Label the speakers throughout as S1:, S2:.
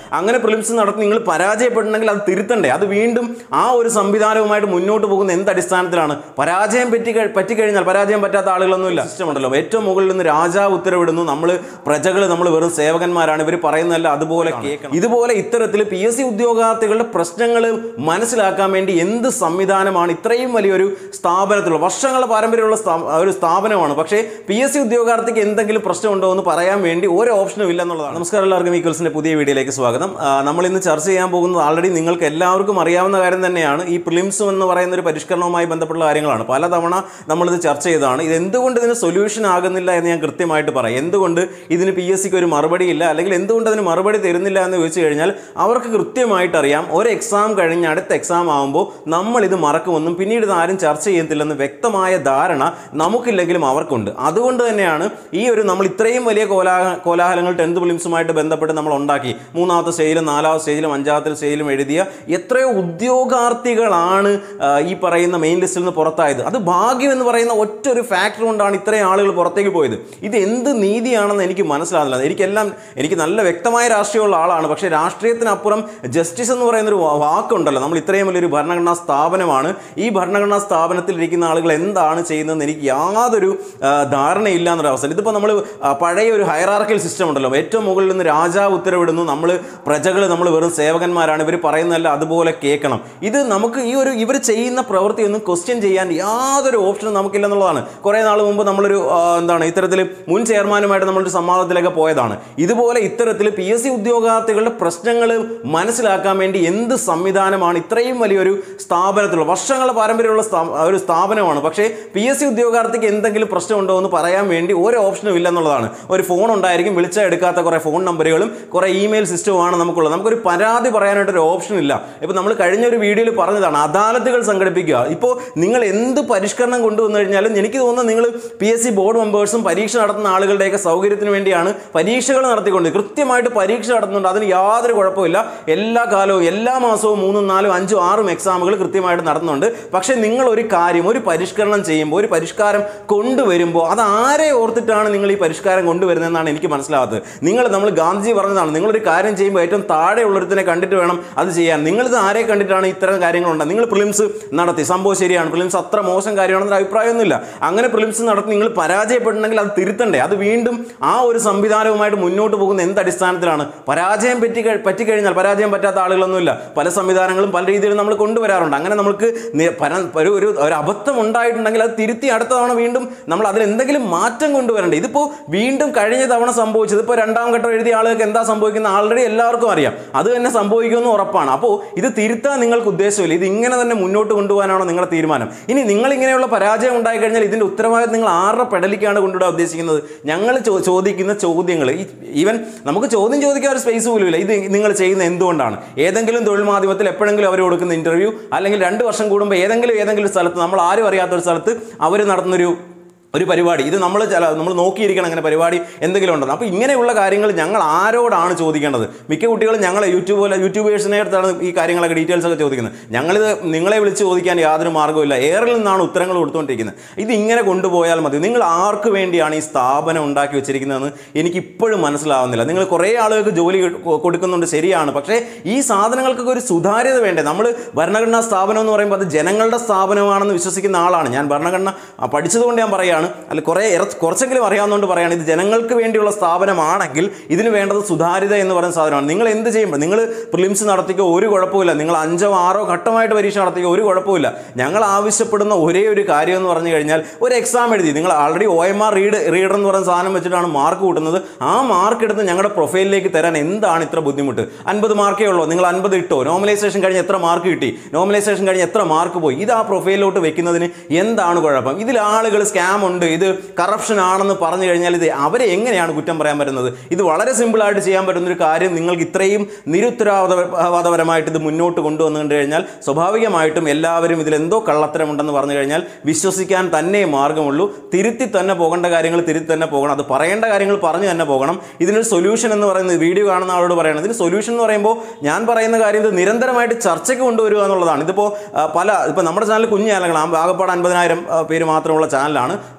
S1: അങ്ങനെ പ്രിലിംസ് നടത്തി നിങ്ങൾ പരാജയപ്പെടണമെങ്കിൽ അത് തിരുത്തണ്ടേ അത് വീണ്ടും ആ ഒരു സംവിധാനവുമായിട്ട് മുന്നോട്ട് പോകുന്ന എന്ത് അടിസ്ഥാനത്തിലാണ് പരാജയം പറ്റി കഴി- പറ്റിക്കഴിഞ്ഞാൽ പരാജയം പറ്റാത്ത ആളുകളൊന്നുമില്ല സിസ്റ്റം ഉണ്ടല്ലോ ഏറ്റവും മുകളിൽ നിന്ന് രാജാവ് ഉത്തരവിടുന്നു നമ്മൾ പ്രജകൾ നമ്മൾ വെറും സേവകന്മാരാണ് ഇവർ പറയുന്നതല്ല അതുപോലെ കേൾക്കണം ഇതുപോലെ ഇത്തരത്തിൽ പി എസ് സി ഉദ്യോഗാർത്ഥികളുടെ പ്രശ്നങ്ങൾ മനസ്സിലാക്കാൻ വേണ്ടി എന്ത് സംവിധാനമാണ് ഇത്രയും വലിയൊരു സ്ഥാപനത്തിലുള്ള വർഷങ്ങളുടെ പാരമ്പര്യമുള്ള സ്ഥാ- ഒരു സ്ഥാപനമാണ് പക്ഷേ പി എസ് സി ഉദ്യോഗാർത്ഥിക്ക് എന്തെങ്കിലും പ്രശ്നമുണ്ടോ എന്ന് പറയാൻ വേണ്ടി ഒരു ഓപ്ഷനും ഇല്ല എന്നുള്ളതാണ് നമസ്കാരം എല്ലാവർക്കും ഈക്വൽസിന്റെ പുതിയ വീഡിയോയിലേക്ക് സ്വാഗതം ആ, നമ്മൾ ഇന്ന് ചർച്ച ചെയ്യാൻ പോകുന്നത് ആൾറെഡി നിങ്ങൾക്ക് എല്ലാവർക്കും അറിയാവുന്ന കാര്യം തന്നെയാണ് ഈ പ്രിലിംസ് എന്ന് പറയുന്ന ഒരു പരിഷ്കരണവുമായി ബന്ധപ്പെട്ട കാര്യങ്ങളാണ് പലതവണ നമ്മളിത് ചർച്ച ചെയ്തതാണ് ഇത് എന്തുകൊണ്ട് ഇതിന് സൊല്യൂഷൻ ആകുന്നില്ല എന്ന് ഞാൻ കൃത്യമായിട്ട് പറയാം എന്തുകൊണ്ട് ഇതിന് പി എസ് സിക്ക് ഒരു മറുപടി ഇല്ല അല്ലെങ്കിൽ എന്തുകൊണ്ട് അതിന് മറുപടി തരുന്നില്ല എന്ന് ചോദിച്ചു കഴിഞ്ഞാൽ അവർക്ക് കൃത്യമായിട്ട് അറിയാം ഒരു എക്സാം കഴിഞ്ഞ് അടുത്ത എക്സാം ആകുമ്പോൾ നമ്മൾ ഇത് മറക്കുമെന്നും പിന്നീട് ഇത് ആരും ചർച്ച ചെയ്യത്തില്ലെന്ന് വ്യക്തമായ ധാരണ നമുക്കില്ലെങ്കിലും അവർക്കുണ്ട് അതുകൊണ്ട് തന്നെയാണ് ഈ ഒരു നമ്മൾ ഇത്രയും വലിയ കോലാഹ കോലാഹലങ്ങൾ ടെൻത്ത് ഫിലിംസുമായിട്ട് ബന്ധപ്പെട്ട് നമ്മൾ ഉണ്ടാക്കി മൂന്നാമത്തെ സ്റ്റേജിലും നാലാമത്തെ സ്റ്റേജിലും അഞ്ചാമത്തെ സ്റ്റേജിലും എഴുതിയ എത്രയോ ഉദ്യോഗാർത്ഥികളാണ് ആ, ഈ പറയുന്ന മെയിൻ ലിസ്റ്റിൽ നിന്ന് പുറത്തായത് അത് ഭാഗ്യം എന്ന് പറയുന്ന ഒറ്റ ഒരു ഫാക്ടർ കൊണ്ടാണ് ഇത്രയും ആളുകൾ പുറത്തേക്ക് പോയത് ഇത് എന്ത് നീതിയാണെന്ന് എനിക്ക് മനസ്സിലാകുന്നില്ല എനിക്കെല്ലാം എനിക്ക് നല്ല വ്യക്തമായ രാഷ്ട്രീയമുള്ള ആളാണ് പക്ഷേ രാഷ്ട്രീയത്തിനപ്പുറം ജസ്റ്റിസ് എന്ന് പറയുന്ന ഒരു വാ- വാക്കുണ്ടല്ലോ നമ്മൾ ഇത്രയും വലിയൊരു ഭരണഘടനാ സ്ഥാപനമാണ് ഈ ഭരണഘടനാ സ്ഥാപനത്തിൽ ഇരിക്കുന്ന ആളുകൾ എന്താണ് ചെയ്യുന്നതെന്ന് എനിക്ക് യാതൊരു ആ, ധാരണയില്ല എന്നൊരു അവസ്ഥ ഇതിപ്പോൾ നമ്മൾ പഴയ ഒരു ഹൈറാർക്കൽ സിസ്റ്റം ഉണ്ടല്ലോ ഏറ്റവും മുകളിൽ നിന്ന് രാജാവ് ഉത്തരവിടുന്നു നമ്മൾ പ്രജകൾ നമ്മൾ വെറും സേവകന്മാരാണ് ഇവർ പറയുന്നതല്ല അതുപോലെ കേൾക്കണം ഇത് നമുക്ക് ഈ ഒരു ഇവർ ചെയ്യുന്ന പ്രവൃത്തി ഒന്നും ക്വസ്റ്റ്യൻ ചെയ്യാൻ യാതൊരു ഓപ്ഷനും നമുക്കില്ല എന്നുള്ളതാണ് കുറേ നാൾ മുമ്പ് നമ്മളൊരു ആ, എന്താണ് ഇത്തരത്തിൽ മുൻ ചെയർമാനുമായിട്ട് നമ്മളൊരു സംവാദത്തിലൊക്കെ പോയതാണ് ഇതുപോലെ ഇത്തരത്തിൽ പി എസ് സി ഉദ്യോഗാർത്ഥികളുടെ പ്രശ്നങ്ങൾ മനസ്സിലാക്കാൻ വേണ്ടി എന്ത് സംവിധാനമാണ് ഇത്രയും വലിയൊരു സ്ഥാപനത്തിലുള്ള വർഷങ്ങളുടെ പാരമ്പര്യമുള്ള സ്ഥാ- ഒരു സ്ഥാപനമാണ് പക്ഷേ പി എസ് സി ഉദ്യോഗാർത്ഥിക്ക് എന്തെങ്കിലും പ്രശ്നമുണ്ടോ എന്ന് പറയാൻ വേണ്ടി ഒരു ഓപ്ഷനും ഇല്ല എന്നുള്ളതാണ് ഒരു ഫോൺ ഉണ്ടായിരിക്കും വിളിച്ചാൽ എടുക്കാത്ത കുറേ ഫോൺ നമ്പറുകളും കുറേ ഇമെയിൽ സിസ്റ്റവുമാണ് നമുക്കുള്ളത് നമുക്കൊരു പരാതി പറയാനായിട്ട് ഒരു ഓപ്ഷൻ ഇല്ല ഇപ്പോൾ നമ്മൾ കഴിഞ്ഞ ഒരു വീഡിയോയിൽ പറഞ്ഞതാണ് അദാലത്തുകൾ സംഘടിപ്പിക്കുക ഇപ്പോൾ നിങ്ങൾ എന്ത് പരിഷ്കരണം കൊണ്ടുവന്നു കഴിഞ്ഞാലും എനിക്ക് തോന്നുന്നത് നിങ്ങൾ പി എസ് സി ബോർഡ് മെമ്പേഴ്സും പരീക്ഷ നടത്തുന്ന ആളുകളുടെയൊക്കെ സൗകര്യത്തിന് വേണ്ടിയാണ് പരീക്ഷകൾ നടത്തിക്കൊണ്ട് കൃത്യമായിട്ട് പരീക്ഷ നടത്തുന്നുണ്ട് അതിന് യാതൊരു കുഴപ്പമില്ല എല്ലാ കാലവും എല്ലാ മാസവും മൂന്നും നാലും അഞ്ചും ആറും എക്സാമുകൾ കൃത്യമായിട്ട് നടത്തുന്നുണ്ട് പക്ഷേ നിങ്ങൾ ഒരു കാര്യം ഒരു പരിഷ്കരണം ചെയ്യുമ്പോൾ ഒരു പരിഷ്കാരം കൊണ്ടുവരുമ്പോൾ അത് ആരെ ഓർത്തിട്ടാണ് നിങ്ങൾ ഈ പരിഷ്കാരം കൊണ്ടുവരുന്നതെന്നാണ് എനിക്ക് മനസ്സിലാകാത്തത് നിങ്ങൾ നമ്മൾ ഗാന്ധിജി പറഞ്ഞതാണ് നിങ്ങളൊരു കാര്യം ചെയ്യുമ്പോൾ ഏറ്റവും താഴെയുള്ളൊരുത്തിനെ കണ്ടിട്ട് വേണം അത് ചെയ്യാൻ നിങ്ങളിത് ആരെ കണ്ടിട്ടാണ് ഇത്തരം കാര്യങ്ങളുണ്ട് നിങ്ങൾ പ്രിലിംസ് നടത്തി സംഭവം ശരിയാണ് പ്രിലിംസ് അത്ര മോശം കാര്യമാണെന്നൊരു അഭിപ്രായമൊന്നുമില്ല അങ്ങനെ പ്രിലിംസ് നടത്തി നിങ്ങൾ പരാജയപ്പെടണമെങ്കിൽ അത് തിരുത്തണ്ടേ അത് വീണ്ടും ആ ഒരു സംവിധാനവുമായിട്ട് മുന്നോട്ട് പോകുന്ന എന്ത് അടിസ്ഥാനത്തിലാണ് പരാജയം പറ്റി കഴി- പറ്റിക്കഴിഞ്ഞാൽ പരാജയം പറ്റാത്ത ആളുകളൊന്നുമില്ല പല സംവിധാനങ്ങളും പല രീതിയിലും നമ്മൾ കൊണ്ടുവരാറുണ്ട് അങ്ങനെ നമുക്ക് നി- പര- ഒരു ഒരു ഒരു അബദ്ധം ഉണ്ടായിട്ടുണ്ടെങ്കിൽ അത് തിരുത്തി അടുത്ത തവണ വീണ്ടും നമ്മൾ അതിൽ എന്തെങ്കിലും മാറ്റം കൊണ്ടുവരണ്ടേ ഇതിപ്പോൾ വീണ്ടും കഴിഞ്ഞ തവണ സംഭവിച്ചത് ഇപ്പോൾ രണ്ടാം ഘട്ടം എഴുതിയ ആളുകൾക്ക് എന്താ സംഭവിക്കുന്നത് ആൾറെഡി എല്ലാവർക്കും അറിയാം അത് തന്നെ സംഭവിക്കുമെന്ന് ഉറപ്പാണ് അപ്പോൾ ഇത് തിരുത്താൻ നിങ്ങൾക്ക് ഉദ്ദേശമില്ല ഇത് ഇങ്ങനെ തന്നെ മുന്നോട്ട് കൊണ്ടുപോകാനാണോ നിങ്ങളുടെ തീരുമാനം ഇനി നിങ്ങൾ ഇങ്ങനെയുള്ള പരാജയം ഉണ്ടായി കഴിഞ്ഞാൽ ഇതിൻ്റെ ഉത്തരവാദിത്വം നിങ്ങൾ ആരുടെ പെടലിക്കാണ് കൊണ്ടുവിടാൻ ഉദ്ദേശിക്കുന്നത് ഞങ്ങൾ ചോ- ചോദിക്കുന്ന ചോദ്യങ്ങൾ ഈവൻ നമുക്ക് ചോദ്യം ചോദിക്കാൻ ഒരു സ്പേസ് പോലും ഇല്ല ഇത് നിങ്ങൾ ചെയ്യുന്ന എന്തുകൊണ്ടാണ് ഏതെങ്കിലും തൊഴിൽ മാധ്യമത്തിൽ എപ്പോഴെങ്കിലും അവർ കൊടുക്കുന്ന ഇന്റർവ്യൂ അല്ലെങ്കിൽ രണ്ട് വർഷം കൂടുമ്പോൾ ഏതെങ്കിലും ഏതെങ്കിലും സ്ഥലത്ത് നമ്മൾ ആരും അറിയാത്ത ഒരു സ്ഥലത്ത് അവർ നടത്തുന്നൊരു ഒരു പരിപാടി ഇത് നമ്മൾ ചില നമ്മൾ നോക്കിയിരിക്കണം അങ്ങനെ പരിപാടി എന്തെങ്കിലും ഉണ്ടെന്ന് അപ്പോൾ ഇങ്ങനെയുള്ള കാര്യങ്ങൾ ഞങ്ങൾ ആരോടാണ് ചോദിക്കേണ്ടത് മിക്ക കുട്ടികളും ഞങ്ങളെ യൂട്യൂബ് പോലെ യൂട്യൂബേഴ്സിനെ അടുത്താണ് ഈ കാര്യങ്ങളൊക്കെ ഡീറ്റെയിൽസ് ഒക്കെ ചോദിക്കുന്നത് ഞങ്ങളിത് നിങ്ങളെ വിളിച്ച് ചോദിക്കാൻ യാതൊരു മാർഗ്ഗമില്ല എയറിൽ നിന്നാണ് ഉത്തരങ്ങൾ കൊടുത്തുകൊണ്ടിരിക്കുന്നത് ഇത് ഇങ്ങനെ കൊണ്ടുപോയാൽ മതി നിങ്ങൾ ആർക്ക് വേണ്ടിയാണ് ഈ സ്ഥാപനം ഉണ്ടാക്കി വെച്ചിരിക്കുന്നതെന്ന് എനിക്ക് ഇപ്പോഴും മനസ്സിലാവുന്നില്ല നിങ്ങൾ കുറേ ആളുകൾക്ക് ജോലി കൊ- കൊടുക്കുന്നുണ്ട് ശരിയാണ് പക്ഷേ ഈ സാധനങ്ങൾക്കൊക്കെ ഒരു സുതാര്യത വേണ്ടേ നമ്മൾ ഭരണഘടനാ സ്ഥാപനം എന്ന് പറയുമ്പോൾ അത് ജനങ്ങളുടെ സ്ഥാപനമാണെന്ന് വിശ്വസിക്കുന്ന ആളാണ് ഞാൻ ഭരണഘടന ആ, പഠിച്ചതുകൊണ്ട് ഞാൻ പറയുകയാണ് അല്ല കുറേ ഇറ- കുറച്ചെങ്കിലും അറിയാവുന്നതുകൊണ്ട് പറയുകയാണ് ഇത് ജനങ്ങൾക്ക് വേണ്ടിയുള്ള സ്ഥാപനമാണെങ്കിൽ ഇതിന് വേണ്ടത് സുതാര്യത എന്ന് പറയുന്ന സാധനമാണ് നിങ്ങൾ എന്ത് ചെയ്യുമ്പോൾ നിങ്ങൾ പ്രിലിംസ് നടത്തിക്കോ ഒരു കുഴപ്പമില്ല നിങ്ങൾ അഞ്ചോ ആറോ ഘട്ടമായിട്ട് പരീക്ഷ നടത്തിക്കോ ഒരു കുഴപ്പമില്ല ഞങ്ങൾ ആവശ്യപ്പെടുന്ന ഒരേ ഒരു കാര്യം എന്ന് പറഞ്ഞു കഴിഞ്ഞാൽ ഒരു എക്സാം എഴുതി നിങ്ങൾ already O M R read reader എന്ന് പറയുന്ന സാധനം വെച്ചിട്ടാണ് മാർക്ക് കൂട്ടുന്നത് ആ മാർക്ക് എടുത്ത് ഞങ്ങളുടെ പ്രൊഫൈലിലേക്ക് തരാൻ എന്താണ് ഇത്ര ബുദ്ധിമുട്ട് അൻപത് മാർക്കേ ഉള്ളൂ നിങ്ങൾ അൻപത് ഇട്ടോ നോമിനൈസേഷൻ കഴിഞ്ഞ് എത്ര മാർക്ക് കിട്ടി നോമിനൈസേഷൻ കഴിഞ്ഞ് എത്ര മാർക്ക് പോയി ഇത് ആ പ്രൊഫൈലിലോട്ട് വെക്കുന്നതിന് എന്താണ് കുഴപ്പം ഇതിൽ ആളുകൾ സ്കാം ഉണ്ട് ഇത് കറപ്ഷൻ ആണെന്ന് പറഞ്ഞു കഴിഞ്ഞാൽ ഇത് അവരെ എങ്ങനെയാണ് കുറ്റം പറയാൻ പറ്റുന്നത് ഇത് വളരെ സിമ്പിളായിട്ട് ചെയ്യാൻ പറ്റുന്ന ഒരു കാര്യം നിങ്ങൾക്ക് ഇത്രയും നിരുത്തരവാദപരമായിട്ട് ഇത് മുന്നോട്ട് കൊണ്ടുവന്നു കണ്ടു കഴിഞ്ഞാൽ സ്വാഭാവികമായിട്ടും എല്ലാവരും ഇതിൽ എന്തോ കള്ളത്തരമുണ്ടെന്ന് പറഞ്ഞു കഴിഞ്ഞാൽ വിശ്വസിക്കാൻ തന്നെ മാർഗമുള്ളൂ തിരുത്തി തന്നെ പോകേണ്ട കാര്യങ്ങൾ തിരുത്തി തന്നെ പോകണം അത് പറയേണ്ട കാര്യങ്ങൾ പറഞ്ഞു തന്നെ പോകണം ഇതിനൊരു സൊല്യൂഷൻ എന്ന് പറയുന്നത് വീഡിയോ കാണുന്ന ആളോട് പറയണം ഇതിന് സൊല്യൂഷൻ എന്ന് പറയുമ്പോൾ ഞാൻ പറയുന്ന കാര്യം ഇത് നിരന്തരമായിട്ട് ചർച്ചയ്ക്ക് കൊണ്ടുവരിക എന്നുള്ളതാണ് ഇതിപ്പോൾ ആ, പല ഇപ്പോൾ നമ്മുടെ ചാനൽ കുഞ്ഞു ചാനലുകളാണ് ആകപ്പാട് അൻപതിനായിരം ആ, പേര് മാത്രമുള്ള ചാനലാണ്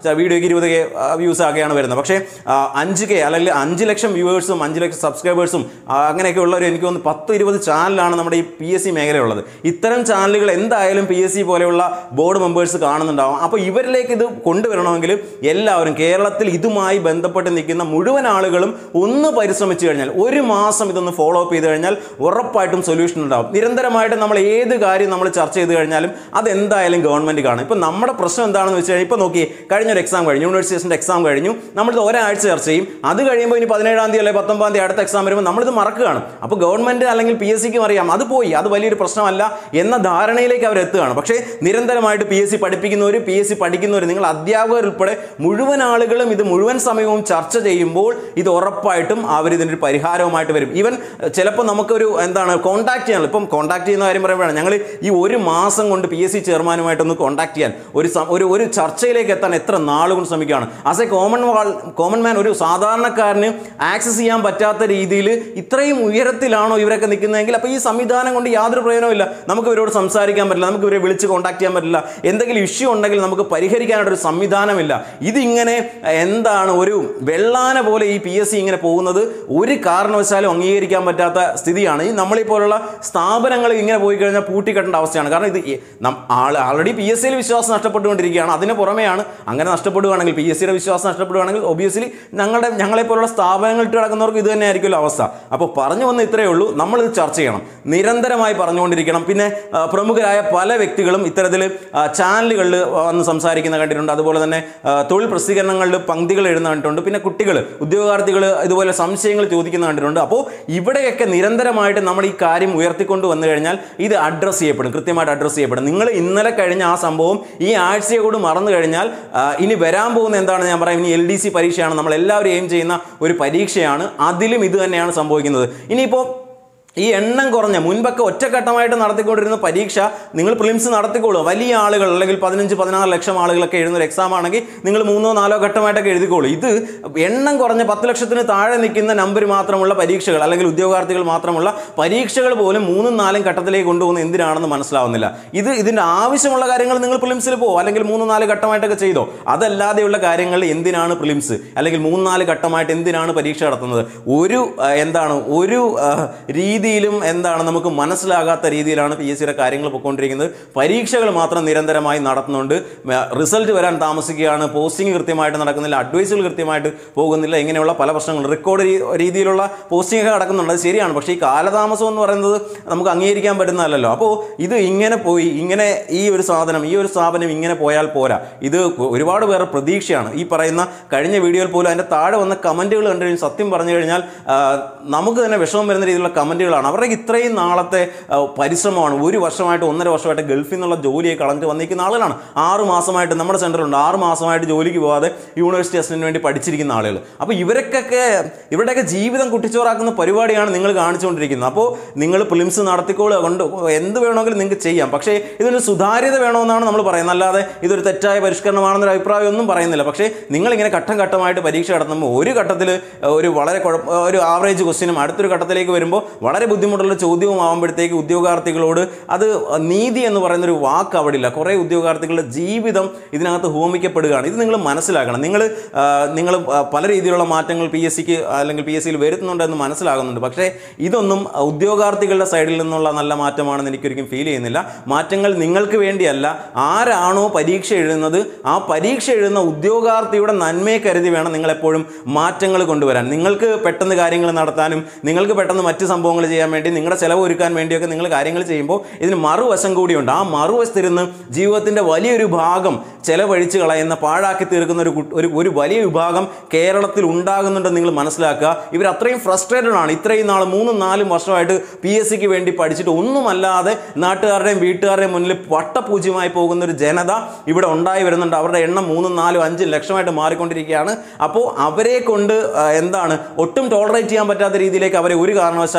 S1: ച- വീഡിയോയ്ക്ക് ഇരുപത് കെ വ്യൂസ് ഒക്കെയാണ് വരുന്നത് പക്ഷേ ആ, അഞ്ച് കെ അല്ലെങ്കിൽ അഞ്ച് ലക്ഷം വ്യൂവേഴ്സും അഞ്ച് ലക്ഷം സബ്സ്ക്രൈബേഴ്സും അങ്ങനെയൊക്കെ ഉള്ളവർ എനിക്ക് തോന്നുന്നു പത്ത് ഇരുപത് ചാനലാണ് നമ്മുടെ ഈ പി എസ് സി മേഖലയുള്ളത് ഇത്തരം ചാനലുകൾ എന്തായാലും പി എസ് സി പോലെയുള്ള ബോർഡ് മെമ്പേഴ്സ് കാണുന്നുണ്ടാവും അപ്പോൾ ഇവരിലേക്ക് ഇത് കൊണ്ടുവരണമെങ്കിൽ എല്ലാവരും കേരളത്തിൽ ഇതുമായി ബന്ധപ്പെട്ട് നിൽക്കുന്ന മുഴുവൻ ആളുകളും ഒന്ന് പരിശ്രമിച്ചു കഴിഞ്ഞാൽ ഒരു മാസം ഇതൊന്ന് ഫോളോ അപ്പ് ചെയ്ത് കഴിഞ്ഞാൽ ഉറപ്പായിട്ടും സൊല്യൂഷൻ ഉണ്ടാവും നിരന്തരമായിട്ട് നമ്മൾ ഏത് കാര്യം നമ്മൾ ചർച്ച ചെയ്ത് കഴിഞ്ഞാലും അതെന്തായാലും ഗവൺമെന്റ് കാണും ഇപ്പം നമ്മുടെ പ്രശ്നം എന്താണെന്ന് വെച്ച് കഴിഞ്ഞാൽ ഇപ്പോൾ നോക്കി കഴിഞ്ഞൊരു എക്സാം കഴിഞ്ഞു യൂണിവേഴ്സിറ്റീസിൻ്റെ എക്സാം കഴിഞ്ഞു നമ്മളിത് ഒരാഴ്ച ചർച്ച ചെയ്യും അത് കഴിയുമ്പോൾ ഇനി പതിനേഴാം തീയതി അല്ലെങ്കിൽ പത്തൊമ്പതാം തീയതി അടുത്ത എക്സാം വരുമ്പോൾ നമ്മളിത് മറക്കുകയാണ് അപ്പോൾ ഗവൺമെന്റ് അല്ലെങ്കിൽ പി എസ് സിക്കും അറിയാം അത് പോയി അത് വലിയൊരു പ്രശ്നമല്ല എന്ന ധാരണയിലേക്ക് അവർ എത്തുകയാണ് പക്ഷേ നിരന്തരമായിട്ട് പി എസ് സി പഠിപ്പിക്കുന്നവർ പി എസ് സി പഠിക്കുന്നവർ നിങ്ങൾ അധ്യാപകർ ഉൾപ്പെടെ മുഴുവൻ ആളുകളും ഇത് മുഴുവൻ സമയവും ചർച്ച ചെയ്യുമ്പോൾ ഇത് ഉറപ്പായിട്ടും അവർ ഇതിനൊരു പരിഹാരവുമായിട്ട് വരും ഈവൻ ചിലപ്പോൾ നമുക്കൊരു എന്താണ് കോൺടാക്ട് ചെയ്യാൻ ഇപ്പം കോൺടാക്ട് ചെയ്യുന്ന കാര്യം പറയുമ്പോഴാണ് ഞങ്ങൾ ഈ ഒരു മാസം കൊണ്ട് പി എസ് സി ചെയർമാനുമായിട്ടൊന്ന് കോൺടാക്ട് ചെയ്യാൻ ഒരു സം- ഒരു ഒരു ചർച്ചയിലേക്ക് എത്താൻ എത്ര നാളുകൾ ശ്രമിക്കുകയാണ് as a common common man ഒരു സാധാരണക്കാരന് ആക്സസ് ചെയ്യാൻ പറ്റാത്ത രീതിയിൽ ഇത്രയും ഉയരത്തിലാണോ ഇവരൊക്കെ നിൽക്കുന്നതെങ്കിൽ അപ്പോൾ ഈ സംവിധാനം കൊണ്ട് യാതൊരു പ്രയോജനമില്ല നമുക്ക് ഇവരോട് സംസാരിക്കാൻ പറ്റില്ല നമുക്ക് ഇവരെ വിളിച്ച് കോൺടാക്ട് ചെയ്യാൻ പറ്റില്ല എന്തെങ്കിലും ഇഷ്യൂ ഉണ്ടെങ്കിൽ നമുക്ക് പരിഹരിക്കാനായിട്ട് ഒരു സംവിധാനമില്ല ഇതിങ്ങനെ എന്താണ് ഒരു വെള്ളാന പോലെ ഈ പി എസ് സി ഇങ്ങനെ പോകുന്നത് ഒരു കാരണവശാലും അംഗീകരിക്കാൻ പറ്റാത്ത സ്ഥിതിയാണ് ഈ നമ്മളീ പോലുള്ള സ്ഥാപനങ്ങൾ ഇങ്ങനെ പോയി കഴിഞ്ഞാൽ പൂട്ടിക്കെട്ടേണ്ട അവസ്ഥയാണ് കാരണം ഇത് ഈ നം- ആൾ ആൾറെഡി പി എസ് സിയിൽ വിശ്വാസം നഷ്ടപ്പെട്ടുകൊണ്ടിരിക്കുകയാണ് അതിന് പുറമെയാണ് അങ്ങനെ നഷ്ടപ്പെടുകയാണെങ്കിൽ പി എസ് സിയുടെ വിശ്വാസം നഷ്ടപ്പെടുകയാണെങ്കിൽ ഒബിയസ്ലി ഞങ്ങളുടെ ഞങ്ങളെ പോലുള്ള സ്ഥാപനങ്ങൾ ഇട്ട് കിടക്കുന്നവർക്ക് ഇത് തന്നെ ആയിരിക്കുമല്ലോ അവസ്ഥ അപ്പോൾ പറഞ്ഞു വന്ന ഇത്രയേ ഉള്ളൂ നമ്മൾ ഇത് ചർച്ച ചെയ്യണം നിരന്തരമായി പറഞ്ഞുകൊണ്ടിരിക്കണം പിന്നെ ആ, പ്രമുഖരായ പല വ്യക്തികളും ഇത്തരത്തിൽ ചാനലുകളിൽ വന്ന് സംസാരിക്കുന്ന കണ്ടിട്ടുണ്ട് അതുപോലെ തന്നെ ആ, തൊഴിൽ പ്രസിദ്ധീകരണങ്ങളിൽ പങ്ക്തികൾ എഴുതുന്ന കണ്ടിട്ടുണ്ട് പിന്നെ കുട്ടികൾ ഉദ്യോഗാർത്ഥികൾ ഇതുപോലെ സംശയങ്ങൾ ചോദിക്കുന്ന കണ്ടിട്ടുണ്ട് അപ്പോൾ ഇവിടെയൊക്കെ നിരന്തരമായിട്ട് നമ്മൾ ഈ കാര്യം ഉയർത്തിക്കൊണ്ട് വന്നു കഴിഞ്ഞാൽ ഇത് അഡ്രസ്സ് ചെയ്യപ്പെടും കൃത്യമായിട്ട് അഡ്രസ്സ് ചെയ്യപ്പെടും നിങ്ങൾ ഇന്നലെ കഴിഞ്ഞ ആ സംഭവം ഈ ആഴ്ചയെ കൂടി മറന്നു കഴിഞ്ഞാൽ ആ, ഇനി വരാൻ പോകുന്ന എന്താണ് ഞാൻ പറയാം ഇനി എൽ ഡി സി പരീക്ഷയാണ് നമ്മൾ എല്ലാവരും എയിം ചെയ്യുന്ന ഒരു പരീക്ഷയാണ് അതിലും ഇത് തന്നെയാണ് സംഭവിക്കുന്നത് ഇനിയിപ്പോൾ ഈ എണ്ണം കുറഞ്ഞ മുൻപൊക്കെ ഒറ്റഘട്ടമായിട്ട് നടത്തിക്കൊണ്ടിരുന്ന പരീക്ഷ നിങ്ങൾ പ്രിലിംസ് നടത്തിക്കോളൂ വലിയ ആളുകൾ അല്ലെങ്കിൽ പതിനഞ്ച് പതിനാറ് ലക്ഷം ആളുകളൊക്കെ എഴുതുന്ന ഒരു എക്സാം ആണെങ്കിൽ നിങ്ങൾ മൂന്നോ നാലോ ഘട്ടമായിട്ടൊക്കെ എഴുതിക്കോളൂ ഇത് എണ്ണം കുറഞ്ഞ പത്ത് ലക്ഷത്തിന് താഴെ നിൽക്കുന്ന നമ്പർ മാത്രമുള്ള പരീക്ഷകൾ അല്ലെങ്കിൽ ഉദ്യോഗാർത്ഥികൾ മാത്രമുള്ള പരീക്ഷകൾ പോലും മൂന്നും നാലും ഘട്ടത്തിലേക്ക് കൊണ്ടുപോകുന്ന എന്തിനാണെന്ന് മനസ്സിലാവുന്നില്ല ഇത് ഇതിൻ്റെ ആവശ്യമുള്ള കാര്യങ്ങൾ നിങ്ങൾ പ്രിലിംസിൽ പോകും അല്ലെങ്കിൽ മൂന്ന് നാല് ഘട്ടമായിട്ടൊക്കെ ചെയ്തോ അതല്ലാതെയുള്ള കാര്യങ്ങൾ എന്തിനാണ് പ്രിലിംസ് അല്ലെങ്കിൽ മൂന്ന് നാല് ഘട്ടമായിട്ട് എന്തിനാണ് പരീക്ഷ നടത്തുന്നത് ഒരു ആ, എന്താണ് ഒരു ആ, രീതിയിലും എന്താണ് നമുക്ക് മനസ്സിലാകാത്ത രീതിയിലാണ് പി എസ് സിയുടെ കാര്യങ്ങൾ പൊയ്ക്കൊണ്ടിരിക്കുന്നത് പരീക്ഷകൾ മാത്രം നിരന്തരമായി നടത്തുന്നുണ്ട് റിസൾട്ട് വരാൻ താമസിക്കുകയാണ് പോസ്റ്റിംഗ് കൃത്യമായിട്ട് നടക്കുന്നില്ല അഡ്വൈസുകൾ കൃത്യമായിട്ട് പോകുന്നില്ല ഇങ്ങനെയുള്ള പല പ്രശ്നങ്ങളും റെക്കോർഡ് രീതിയിലുള്ള പോസ്റ്റിംഗ് ഒക്കെ നടക്കുന്നുണ്ട് അത് ശരിയാണ് പക്ഷേ ഈ കാലതാമസം എന്ന് പറയുന്നത് നമുക്ക് അംഗീകരിക്കാൻ പറ്റുന്നതല്ലല്ലോ അപ്പോൾ ഇത് ഇങ്ങനെ പോയി ഇങ്ങനെ ഈ ഒരു സാധനം ഈ ഒരു സ്ഥാപനം ഇങ്ങനെ പോയാൽ പോരാ ഇത് ഒരുപാട് പേർ പ്രതീക്ഷയാണ് ഈ പറയുന്ന കഴിഞ്ഞ വീഡിയോയിൽ പോലും അതിൻ്റെ താഴെ വന്ന കമൻറ്റുകൾ കണ്ടു കഴിഞ്ഞാൽ സത്യം പറഞ്ഞു കഴിഞ്ഞാൽ ആ, നമുക്ക് തന്നെ വിഷമം വരുന്ന രീതിയിലുള്ള കമൻറ്റുകളാണ് അവരുടെ ഇത്രയും നാളത്തെ ആ, പരിശ്രമമാണ് ഒരു വർഷമായിട്ട് ഒന്നര വർഷമായിട്ട് ഗൾഫിൽ നിന്നുള്ള ജോലിയെ കളഞ്ഞിട്ട് വന്നിരിക്കുന്ന ആളുകളാണ് ആറ് മാസമായിട്ട് നമ്മുടെ സെൻറ്ററിലുണ്ട് ആറ് മാസമായിട്ട് ജോലിക്ക് പോകാതെ യൂണിവേഴ്സിറ്റി അസിന് വേണ്ടി പഠിച്ചിരിക്കുന്ന ആളുകൾ അപ്പോൾ ഇവർക്കൊക്കെ ഇവരുടെയൊക്കെ ജീവിതം കുട്ടിച്ചോറാക്കുന്ന പരിപാടിയാണ് നിങ്ങൾ കാണിച്ചുകൊണ്ടിരിക്കുന്നത് അപ്പോൾ നിങ്ങൾ പ്രിലിംസ് നടത്തിക്കോളുക കൊണ്ട് എന്ത് വേണമെങ്കിലും നിങ്ങൾക്ക് ചെയ്യാം പക്ഷേ ഇതിന് സുതാര്യത വേണമെന്നാണ് നമ്മൾ പറയുന്നത് അല്ലാതെ ഇതൊരു തെറ്റായ പരിഷ്കരണമാണെന്നൊരു അഭിപ്രായം ഒന്നും പറയുന്നില്ല പക്ഷേ നിങ്ങളിങ്ങനെ ഘട്ടം ഘട്ടമായിട്ട് പരീക്ഷ നടത്തുമ്പോൾ ഒരു ഘട്ടത്തിൽ ഒരു വളരെ കുഴപ്പ ഒരു ആവറേജ് ക്വസ്റ്റ്യനും അടുത്തൊരു ഘട്ടത്തിലേക്ക് വരുമ്പോൾ വളരെ ബുദ്ധിമുട്ടുള്ള ചോദ്യവും ആകുമ്പോഴത്തേക്ക് ഉദ്യോഗാർത്ഥികളോട് അത് നീതി എന്ന് പറയുന്ന ഒരു വാക്ക് അവിടെ ഇല്ല കുറേ ഉദ്യോഗാർത്ഥികളുടെ ജീവിതം ഇതിനകത്ത് ഹോമിക്കപ്പെടുകയാണ് ഇത് നിങ്ങൾ മനസ്സിലാക്കണം നിങ്ങൾ നിങ്ങൾ പല രീതിയിലുള്ള മാറ്റങ്ങൾ പി എസ് സിക്ക് അല്ലെങ്കിൽ പി എസ് സിയിൽ വരുത്തുന്നുണ്ടെന്ന് മനസ്സിലാകുന്നുണ്ട് പക്ഷേ ഇതൊന്നും ഉദ്യോഗാർത്ഥികളുടെ സൈഡിൽ നിന്നുള്ള നല്ല മാറ്റമാണെന്ന് എനിക്കൊരിക്കലും ഫീൽ ചെയ്യുന്നില്ല മാറ്റങ്ങൾ നിങ്ങൾക്ക് വേണ്ടിയല്ല ആരാണോ പരീക്ഷ എഴുതുന്നത് ആ പരീക്ഷ എഴുതുന്ന ഉദ്യോഗാർത്ഥിയുടെ നന്മയെ കരുതി വേണം നിങ്ങൾ എപ്പോഴും മാറ്റങ്ങൾ കൊണ്ടുവരാൻ നിങ്ങൾക്ക് പെട്ടെന്ന് കാര്യങ്ങൾ നടത്താനും നിങ്ങൾക്ക് പെട്ടെന്ന് മറ്റ് സംഭവങ്ങൾ ചെയ്യാൻ വേണ്ടി നിങ്ങളുടെ ചിലവ് ഒരുക്കാൻ വേണ്ടിയൊക്കെ നിങ്ങൾ കാര്യങ്ങൾ ചെയ്യുമ്പോൾ ഇതിന് മറുവശം കൂടിയുണ്ട് ആ മറുവശത്തിരുന്ന് ജീവിതത്തിൻ്റെ വലിയൊരു ഭാഗം ചെലവഴിച്ച് കളയുന്ന പാഴാക്കി തീർക്കുന്ന ഒരു കു- ഒരു ഒരു വലിയ വിഭാഗം കേരളത്തിൽ ഉണ്ടാകുന്നുണ്ടെന്ന് നിങ്ങൾ മനസ്സിലാക്കുക ഇവർ അത്രയും ഫ്രസ്ട്രേറ്റഡ് ആണ് ഇത്രയും നാൾ മൂന്നും നാലും വർഷമായിട്ട് പി എസ് സിക്ക് വേണ്ടി പഠിച്ചിട്ട് ഒന്നുമല്ലാതെ നാട്ടുകാരുടെയും വീട്ടുകാരുടെയും മുന്നിൽ വട്ടപൂജ്യമായി പോകുന്ന ഒരു ജനത ഇവിടെ ഉണ്ടായി വരുന്നുണ്ട് അവരുടെ എണ്ണം മൂന്നും നാലും അഞ്ചും ലക്ഷമായിട്ട് മാറിക്കൊണ്ടിരിക്കുകയാണ് അപ്പോൾ അവരെ കൊണ്ട് ആ, എന്താണ് ഒട്ടും ടോളറേറ്റ് ചെയ്യാൻ പറ്റാത്ത രീതിയിലേക്ക് അവരെ ഒരു കാരണവശാലും കൊണ്ട്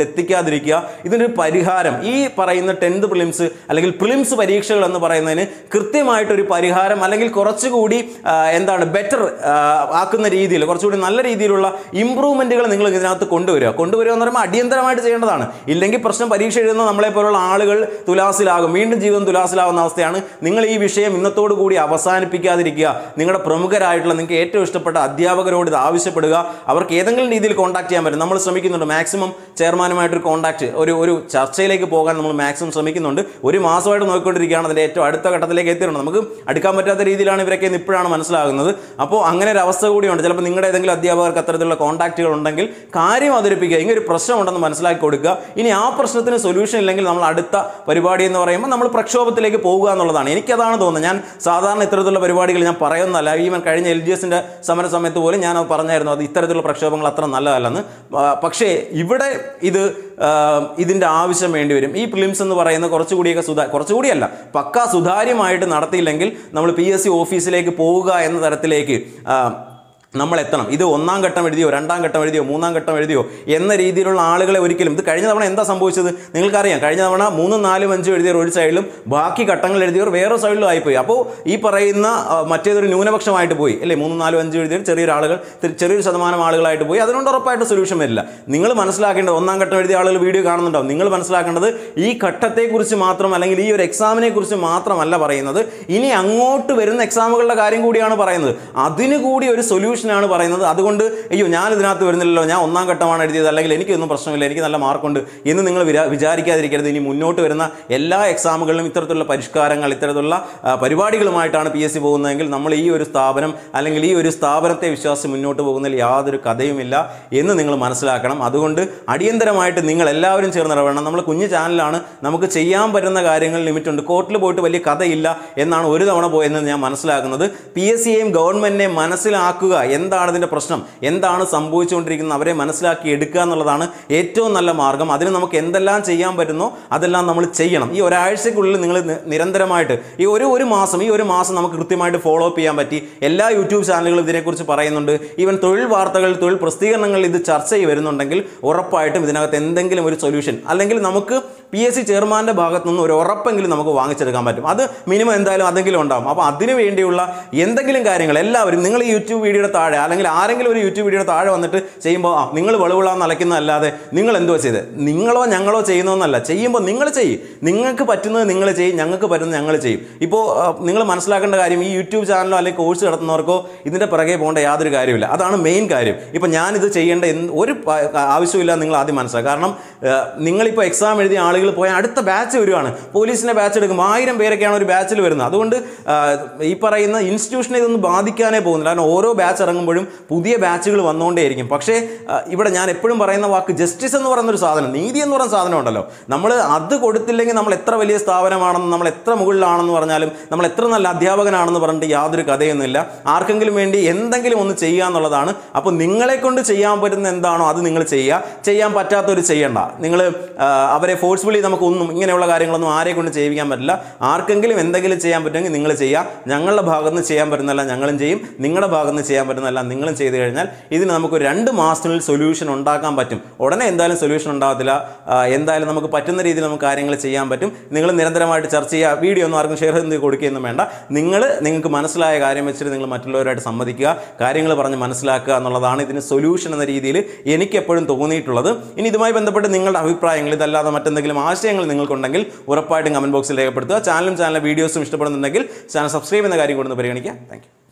S1: എത്തിക്കാതിരിക്കുക ഇതിനൊരു പരിഹാരം ഈ പറയുന്ന ടെൻത്ത് പ്രിലിംസ് അല്ലെങ്കിൽ പ്രിലിംസ് പരീക്ഷകൾ എന്ന് പറയുന്നതിന് കൃത്യമായിട്ടൊരു പരിഹാരം അല്ലെങ്കിൽ കുറച്ചുകൂടി ആ, എന്താണ് ബെറ്റർ ആക്കുന്ന രീതിയിൽ കുറച്ചുകൂടി നല്ല രീതിയിലുള്ള ഇമ്പ്രൂവ്മെൻറ്റുകൾ നിങ്ങൾ ഇതിനകത്ത് കൊണ്ടുവരിക കൊണ്ടുവരിക എന്ന് പറയുമ്പോൾ അടിയന്തരമായിട്ട് ചെയ്യേണ്ടതാണ് ഇല്ലെങ്കിൽ പ്രശ്നം പരീക്ഷ എഴുതുന്ന നമ്മളെ പോലുള്ള ആളുകൾ തുലാസിലാകും വീണ്ടും ജീവിതം തുലാസിലാവുന്ന അവസ്ഥയാണ് നിങ്ങൾ ഈ വിഷയം ഇന്നത്തോടു കൂടി അവസാനിപ്പിക്കാതിരിക്കുക നിങ്ങളുടെ പ്രമുഖരായിട്ടുള്ള നിങ്ങൾക്ക് ഏറ്റവും ഇഷ്ടപ്പെട്ട അധ്യാപകരോട് ഇത് ആവശ്യപ്പെടുക അവർക്ക് ഏതെങ്കിലും രീതിയിൽ കോൺടാക്ട് ചെയ്യാൻ പറ്റും നമ്മൾ ശ്രമിക്കുന്നുണ്ട് മാക്സിമം ചെയർമാനുമായിട്ടൊരു കോൺടാക്ട് ഒരു ഒരു ചർച്ചയിലേക്ക് പോകാൻ നമ്മൾ മാക്സിമം ശ്രമിക്കുന്നുണ്ട് ഒരു മാസമായിട്ട് നോക്കിക്കൊണ്ടിരിക്കുകയാണ് അതിൻ്റെ ഏറ്റവും അടുത്ത ഘട്ടത്തിലേക്ക് എത്തിയിട്ടുണ്ട് നമുക്ക് അടുക്കാൻ പറ്റാത്ത രീതിയിലാണ് ഇവരൊക്കെ ഇന്ന് ഇപ്പോഴാണ് മനസ്സിലാകുന്നത് അപ്പോൾ അങ്ങനെ ഒരു അവസ്ഥ കൂടിയുണ്ട് ചിലപ്പോൾ നിങ്ങളുടെ ഏതെങ്കിലും അധ്യാപകർക്ക് അത്തരത്തിലുള്ള കോൺടാക്റ്റുകൾ ഉണ്ടെങ്കിൽ കാര്യം അവതരിപ്പിക്കുക ഇങ്ങനെ ഒരു പ്രശ്നമുണ്ടെന്ന് മനസ്സിലാക്കി കൊടുക്കുക ഇനി ആ പ്രശ്നത്തിന് സൊല്യൂഷൻ ഇല്ലെങ്കിൽ നമ്മൾ അടുത്ത പരിപാടി എന്ന് പറയുമ്പോൾ നമ്മൾ പ്രക്ഷോഭത്തിലേക്ക് പോകുക എന്നുള്ളതാണ് എനിക്കതാണ് തോന്നുന്നത് ഞാൻ സാധാരണ ഇത്തരത്തിലുള്ള പരിപാടികൾ ഞാൻ പറയുന്നതല്ല ഈവൻ കഴിഞ്ഞ എൽ ജി എസിൻ്റെ സമര സമയത്ത് പോലും ഞാൻ അത് പറഞ്ഞായിരുന്നു അത് ഇത്തരത്തിലുള്ള പ്രക്ഷോഭങ്ങൾ അത്ര നല്ലതല്ലെന്ന് ആ, പക്ഷേ ഇവിടെ ഇത് ആ, ഇതിൻ്റെ ആവശ്യം വേണ്ടി വരും ഈ പ്രിലിംസ് എന്ന് പറയുന്നത് കുറച്ചുകൂടിയൊക്കെ സുതാ കുറച്ചുകൂടിയല്ല പക്കാ സുതാര്യമായിട്ട് നടത്തിയില്ലെങ്കിൽ നമ്മൾ പി എസ് സി ഓഫീസിലേക്ക് പോവുക എന്ന തരത്തിലേക്ക് ആ, നമ്മൾ എത്തണം ഇത് ഒന്നാം ഘട്ടം എഴുതിയോ രണ്ടാം ഘട്ടം എഴുതിയോ മൂന്നാം ഘട്ടം എഴുതിയോ എന്ന രീതിയിലുള്ള ആളുകളെ ഒരിക്കലും ഇത് കഴിഞ്ഞ തവണ എന്താ സംഭവിച്ചത് നിങ്ങൾക്കറിയാം കഴിഞ്ഞ തവണ മൂന്നും നാലും അഞ്ചും എഴുതിയവർ ഒരു സൈഡിലും ബാക്കി ഘട്ടങ്ങൾ എഴുതിയവർ വേറെ സൈഡിലും ആയിപ്പോയി അപ്പോൾ ഈ പറയുന്ന ആ, മറ്റേതൊരു ന്യൂനപക്ഷമായിട്ട് പോയി അല്ലേ മൂന്നും നാലും അഞ്ചും എഴുതിയവർ ചെറിയൊരു ആളുകൾ തി- ചെറിയൊരു ശതമാനം ആളുകളായിട്ട് പോയി അതുകൊണ്ട് ഉറപ്പായിട്ട് സൊല്യൂഷൻ വരില്ല നിങ്ങൾ മനസ്സിലാക്കേണ്ടത് ഒന്നാം ഘട്ടം എഴുതിയ ആളുകൾ വീഡിയോ കാണുന്നുണ്ടാവും നിങ്ങൾ മനസ്സിലാക്കേണ്ടത് ഈ ഘട്ടത്തെക്കുറിച്ച് മാത്രം അല്ലെങ്കിൽ ഈ ഒരു എക്സാമിനെ കുറിച്ച് മാത്രമല്ല പറയുന്നത് ഇനി അങ്ങോട്ട് വരുന്ന എക്സാമുകളുടെ കാര്യം കൂടിയാണ് പറയുന്നത് അതിന് കൂടി ഒരു സൊല്യൂഷനാണ് പറയുന്നത് അതുകൊണ്ട് അയ്യോ ഞാൻ ഇതിനകത്ത് വരുന്നില്ലല്ലോ ഞാൻ ഒന്നാം ഘട്ടമാണ് എഴുതിയത് അല്ലെങ്കിൽ എനിക്കൊന്നും പ്രശ്നമില്ല എനിക്ക് നല്ല മാർക്കുണ്ട് എന്ന് നിങ്ങൾ വിരാ- വിചാരിക്കാതിരിക്കരുത് ഇനി മുന്നോട്ട് വരുന്ന എല്ലാ എക്സാമുകളിലും ഇത്തരത്തിലുള്ള പരിഷ്കാരങ്ങൾ ഇത്തരത്തിലുള്ള ആ, പരിപാടികളുമായിട്ടാണ് പി എസ് സി പോകുന്നതെങ്കിൽ നമ്മൾ ഈ ഒരു സ്ഥാപനം അല്ലെങ്കിൽ ഈ ഒരു സ്ഥാപനത്തെ വിശ്വാസിച്ച് മുന്നോട്ട് പോകുന്നതിൽ യാതൊരു കഥയുമില്ല എന്ന് നിങ്ങൾ മനസ്സിലാക്കണം അതുകൊണ്ട് അടിയന്തരമായിട്ട് നിങ്ങൾ എല്ലാവരും ചേർന്ന് ഇടപെടണം നമ്മൾ കുഞ്ഞു ചാനലാണ് നമുക്ക് ചെയ്യാൻ പറ്റുന്ന കാര്യങ്ങൾ ലിമിറ്റ് ഉണ്ട് കോർട്ടിൽ പോയിട്ട് വലിയ കഥയില്ല എന്നാണ് ഒരു തവണ പോയെന്ന് ഞാൻ മനസ്സിലാക്കുന്നത് പി എസ് സിയെയും ഗവൺമെന്റിനെ മനസ്സിലാക്കുക എന്താണ് ഇതിന്റെ പ്രശ്നം എന്താണ് സംഭവിച്ചുകൊണ്ടിരിക്കുന്നത് അവരെ മനസ്സിലാക്കി എടുക്കുക എന്നുള്ളതാണ് ഏറ്റവും നല്ല മാർഗം അതിന് നമുക്ക് എന്തെല്ലാം ചെയ്യാൻ പറ്റുന്നോ അതെല്ലാം നമ്മൾ ചെയ്യണം ഈ ഒരാഴ്ചക്കുള്ളിൽ നിങ്ങൾ നി- നിരന്തരമായിട്ട് ഈ ഒരു ഒരു മാസം ഈ ഒരു മാസം നമുക്ക് കൃത്യമായിട്ട് ഫോളോ അപ്പ് ചെയ്യാൻ പറ്റി എല്ലാ യൂട്യൂബ് ചാനലുകളും ഇതിനെക്കുറിച്ച് പറയുന്നുണ്ട് ഈവൻ തൊഴിൽ വാർത്തകൾ തൊഴിൽ പ്രസിദ്ധീകരണങ്ങളിൽ ഇത് ചർച്ച ചെയ്ത് വരുന്നുണ്ടെങ്കിൽ ഉറപ്പായിട്ടും ഇതിനകത്ത് എന്തെങ്കിലും ഒരു സൊല്യൂഷൻ അല്ലെങ്കിൽ നമുക്ക് പി എസ് സി ചെയർമാൻ്റെ ഭാഗത്തു നിന്ന് ഒരു ഉറപ്പെങ്കിലും നമുക്ക് വാങ്ങിച്ചെടുക്കാൻ പറ്റും അത് മിനിമം എന്തായാലും അതെങ്കിലും ഉണ്ടാവും അപ്പോൾ അതിനു വേണ്ടിയുള്ള എന്തെങ്കിലും കാര്യങ്ങൾ എല്ലാവരും നിങ്ങൾ ഈ യൂട്യൂബ് വീഡിയോയുടെ താഴെ അല്ലെങ്കിൽ ആരെങ്കിലും ഒരു യൂട്യൂബ് വീഡിയോയുടെ താഴെ വന്നിട്ട് ചെയ്യുമ്പോൾ ആ നിങ്ങൾ വെളുവിളാന്ന് അലക്കുന്നതല്ലാതെ നിങ്ങൾ എന്തോ ചെയ്ത് നിങ്ങളോ ഞങ്ങളോ ചെയ്യുന്നതെന്നല്ല ചെയ്യുമ്പോൾ നിങ്ങൾ ചെയ്യും നിങ്ങൾക്ക് പറ്റുന്നത് നിങ്ങൾ ചെയ്യും ഞങ്ങൾക്ക് പറ്റുന്നത് ഞങ്ങൾ ചെയ്യും ഇപ്പോൾ നിങ്ങൾ മനസ്സിലാക്കേണ്ട കാര്യം ഈ യൂട്യൂബ് ചാനലോ അല്ലെങ്കിൽ കോഴ്സ് നടത്തുന്നവർക്കോ ഇതിൻ്റെ പിറകെ പോകേണ്ട യാതൊരു കാര്യമില്ല അതാണ് മെയിൻ കാര്യം ഇപ്പോൾ ഞാനിത് ചെയ്യേണ്ട എന്ത് ഒരു പ- ആവശ്യമില്ല നിങ്ങൾ ആദ്യം മനസ്സിലാക്കുക കാരണം ആ, നിങ്ങളിപ്പോൾ എക്സാം എഴുതിയ ആളുകൾ പോയാൽ അടുത്ത ബാച്ച് വരുവാണ് പോലീസിൻ്റെ ബാച്ച് എടുക്കും ആയിരം പേരൊക്കെയാണ് ഒരു ബാച്ചിൽ വരുന്നത് അതുകൊണ്ട് ആ, ഈ പറയുന്ന ഇൻസ്റ്റിറ്റ്യൂഷനെ ഇതൊന്നും ബാധിക്കാനേ പോകുന്നില്ല കാരണം ഓരോ ബാച്ച് ഇറങ്ങുമ്പോഴും പുതിയ ബാച്ചുകൾ വന്നുകൊണ്ടേയിരിക്കും പക്ഷേ ആ, ഇവിടെ ഞാൻ എപ്പോഴും പറയുന്ന വാക്ക് ജസ്റ്റിസ് എന്ന് പറയുന്ന ഒരു സാധനം നീതി എന്ന് പറയുന്ന സാധനം ഉണ്ടല്ലോ നമ്മൾ അത് കൊടുത്തില്ലെങ്കിൽ നമ്മൾ എത്ര വലിയ സ്ഥാപനമാണെന്ന് നമ്മൾ എത്ര മുകളിലാണെന്ന് പറഞ്ഞാലും നമ്മൾ എത്ര നല്ല അധ്യാപകനാണെന്ന് പറഞ്ഞിട്ട് യാതൊരു കഥയൊന്നുമില്ല ആർക്കെങ്കിലും വേണ്ടി എന്തെങ്കിലും ഒന്ന് ചെയ്യുക എന്നുള്ളതാണ് അപ്പോൾ നിങ്ങളെ കൊണ്ട് ചെയ്യാൻ പറ്റുന്ന എന്താണോ അത് നിങ്ങൾ ചെയ്യുക ചെയ്യാൻ പറ്റാത്തവർ ചെയ്യണ്ട നിങ്ങൾ അവരെ ഫോഴ്സ്ഫുള്ളി നമുക്കൊന്നും ഇങ്ങനെയുള്ള കാര്യങ്ങളൊന്നും ആരെ കൊണ്ട് ചെയ്യിക്കാൻ പറ്റില്ല ആർക്കെങ്കിലും എന്തെങ്കിലും ചെയ്യാൻ പറ്റുമെങ്കിൽ നിങ്ങൾ ചെയ്യുക ഞങ്ങളുടെ ഭാഗത്ത് നിന്ന് ചെയ്യാൻ പറ്റുന്നതല്ല ഞങ്ങളും ചെയ്യും നിങ്ങളുടെ ഭാഗത്ത് നിന്ന് ചെയ്യാൻ പറ്റുന്നതല്ല നിങ്ങളും ചെയ്തു കഴിഞ്ഞാൽ ഇതിന് നമുക്ക് രണ്ട് മാസത്തിനുള്ളിൽ സൊല്യൂഷൻ ഉണ്ടാക്കാൻ പറ്റും ഉടനെ എന്തായാലും സൊല്യൂഷൻ ഉണ്ടാകത്തില്ല ആ, എന്തായാലും നമുക്ക് പറ്റുന്ന രീതിയിൽ നമുക്ക് കാര്യങ്ങൾ ചെയ്യാൻ പറ്റും നിങ്ങൾ നിരന്തരമായിട്ട് ചർച്ച ചെയ്യുക വീഡിയോ ഒന്നും ആർക്കും ഷെയർ ചെയ്ത് കൊടുക്കുകയൊന്നും വേണ്ട നിങ്ങൾ നിങ്ങൾക്ക് മനസ്സിലായ കാര്യം വെച്ചിട്ട് നിങ്ങൾ മറ്റുള്ളവരായിട്ട് സമ്മതിക്കുക കാര്യങ്ങൾ പറഞ്ഞ് മനസ്സിലാക്കുക എന്നുള്ളതാണ് ഇതിന് സൊല്യൂഷൻ എന്ന രീതിയിൽ എനിക്ക് എപ്പോഴും തോന്നിയിട്ടുള്ളത് ഇനി ഇതുമായി ബന്ധപ്പെട്ട് നിങ്ങളുടെ അഭിപ്രായങ്ങൾ ഇതല്ലാതെ മറ്റെന്തെങ്കിലും ആശയങ്ങൾ നിങ്ങൾക്കുണ്ടെങ്കിൽ ഉറപ്പായിട്ടും കമൻറ്റ് ബോക്സിൽ രേഖപ്പെടുത്തുക ചാനലും ചാനലിലെ വീഡിയോസും ഇഷ്ടപ്പെടുന്നുണ്ടെങ്കിൽ ചാനൽ സബ്സ്ക്രൈബ് ചെയ്യുന്ന കാര്യം കൊണ്ടൊന്ന് പരിഗണിക്കുക താങ്ക്